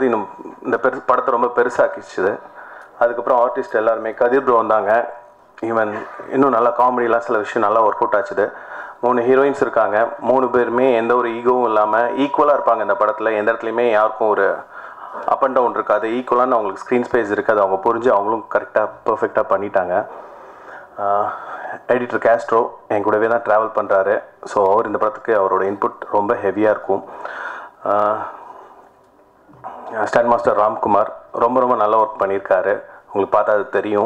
வந்து இன்னும் இந்த பெரு படத்தை ரொம்ப பெருசாக்கிச்சுது அதுக்கப்புறம் ஆர்டிஸ்ட் எல்லாருமே கதிர் ப்ரோ வந்தாங்க ஈவன் இன்னும் நல்லா காமெடிலாம் சில விஷயம் நல்லா ஒர்க் அவுட் ஆச்சுது மூணு ஹீரோயின்ஸ் இருக்காங்க மூணு பேருமே எந்த ஒரு ஈகோவும் இல்லாமல் ஈக்குவலாக இருப்பாங்க இந்த படத்தில் எந்த இடத்துலையுமே யாருக்கும் ஒரு அப் அண்ட் டவுன் இருக்காது ஈக்குவலான அவங்களுக்கு ஸ்க்ரீன் ஸ்பேஸ் இருக்காது அவங்க புரிஞ்சு அவங்களும் கரெக்டாக பர்ஃபெக்டாக பண்ணிட்டாங்க எடிட்டர் கேஸ்ட்ரோ என் கூடவே தான் ட்ராவல் பண்ணுறாரு ஸோ அவர் இந்த படத்துக்கு அவரோட இன்புட் ரொம்ப ஹெவியாக இருக்கும் ஸ்டாண்ட் மாஸ்டர் ராம்குமார் ரொம்ப ரொம்ப நல்ல ஒர்க் பண்ணியிருக்காரு உங்களுக்கு பார்த்தா அது தெரியும்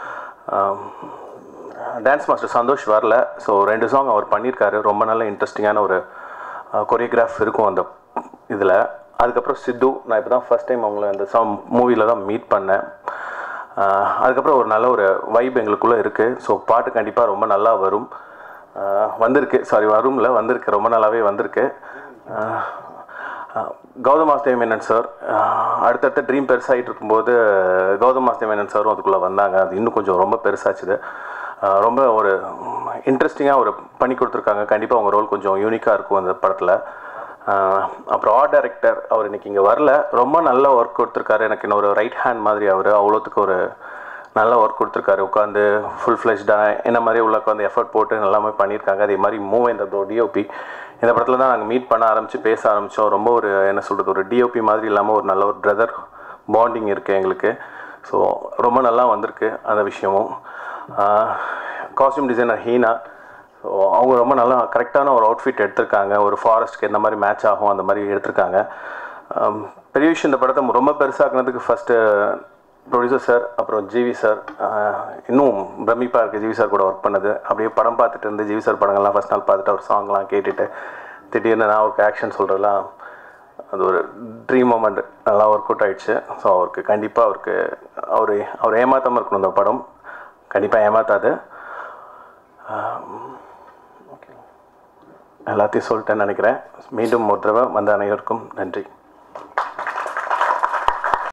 டான்ஸ் மாஸ்டர் சந்தோஷ் வரல ஸோ ரெண்டு சாங் அவர் பண்ணியிருக்காரு ரொம்ப நல்ல இன்ட்ரெஸ்டிங்கான ஒரு கொரியோகிராஃப் இருக்கும் அந்த இதில் அதுக்கப்புறம் சித்து நான் இப்போ தான் ஃபஸ்ட் டைம் அவங்கள அந்த சாங் மூவியில் தான் மீட் பண்ணேன் ஆஹ் அதுக்கப்புறம் ஒரு நல்ல ஒரு வைப் எங்களுக்குள்ளே இருக்குது ஸோ பாட்டு கண்டிப்பாக ரொம்ப நல்லா வரும் ஆஹ் வந்திருக்கு சாரி வரும்ல வந்திருக்கு ரொம்ப நல்லாவே வந்திருக்கு ஆஹ் ஆஹ் கௌதம் வாசுதேவ் மேனன் சார் ஆஹ் அடுத்தடுத்த ட்ரீம் பெருசாகிட்டு இருக்கும்போது கௌதம் வாசுதேவ் மேனன் சாரும் அதுக்குள்ளே வந்தாங்க அது இன்னும் கொஞ்சம் ரொம்ப பெருசாச்சுது ஆஹ் ரொம்ப ஒரு இன்ட்ரெஸ்டிங்காக ஒரு பண்ணி கொடுத்துருக்காங்க கண்டிப்பாக அவங்க ரோல் கொஞ்சம் யூனிக்காக இருக்கும் அந்த படத்தில் ஆஹ் அப்புறம் ஆர்ட் டைரக்டர் அவர் இன்னைக்கு இங்கே வரல ரொம்ப நல்ல ஒர்க் கொடுத்துருக்காரு எனக்கு இன்னொரு ரைட் ஹேண்ட் மாதிரி அவர் அவ்வளோத்துக்கு ஒரு நல்ல ஒர்க் கொடுத்துருக்காரு உட்காந்து ஃபுல் ஃப்ளெஷ்டாக என்ன மாதிரி உள்ள உட்காந்து எஃபர்ட் போட்டு எல்லாமே பண்ணியிருக்காங்க அதே மாதிரி மூவ் இந்த ப்ரோ டிஓபி இந்த படத்தில் தான் நாங்கள் மீட் பண்ண ஆரம்பித்து பேச ஆரம்பித்தோம் ரொம்ப ஒரு என்ன சொல்கிறது ஒரு டிஓபி மாதிரி இல்லாமல் ஒரு நல்ல ஒரு பிரதர் பாண்டிங் இருக்குது எங்களுக்கு ஸோ ரொம்ப நல்லா வந்திருக்கு அந்த விஷயமும் காஸ்டியூம் டிசைனர் ஹீனா ஸோ அவங்க ரொம்ப நல்லா கரெக்டான ஒரு அவுட்ஃபிட் எடுத்திருக்காங்க ஒரு ஃபாரஸ்ட்க்கு எந்த மாதிரி மேட்ச் ஆகும் அந்த மாதிரி எடுத்திருக்காங்க ஆம், பெரிய விஷயம் இந்த படத்தை ரொம்ப பெருசாக்குனதுக்கு ஃபஸ்ட்டு ப்ரொடியூசர் சார் அப்புறம் ஜிவி சார் இன்னும் பிரமிப்பாக இருக்குது ஜிவி சார் கூட ஒர்க் பண்ணது அப்படியே படம் பார்த்துட்டு இருந்து ஜிவி சார் படங்கள்லாம் ஃபஸ்ட் நாள் பார்த்துட்டு அவர் சாங்லாம் கேட்டுட்டு திடீர்னு நான் அவருக்கு ஆக்ஷன் சொல்கிறதுலாம் அது ஒரு ட்ரீம் மூமெண்ட் நல்லா ஒர்க் அவுட் ஆயிடுச்சு ஸோ அவருக்கு கண்டிப்பாக அவருக்கு அவர் அவர் ஏமாத்தாமல் இருக்கணும் இந்த படம் கண்டிப்பாக ஏமாத்தாது எல்லாத்தையும் சொல்லிட்டேன்னு நினைக்கிறேன் மீண்டும் ஒரு தடவை வந்த அனைவருக்கும் நன்றி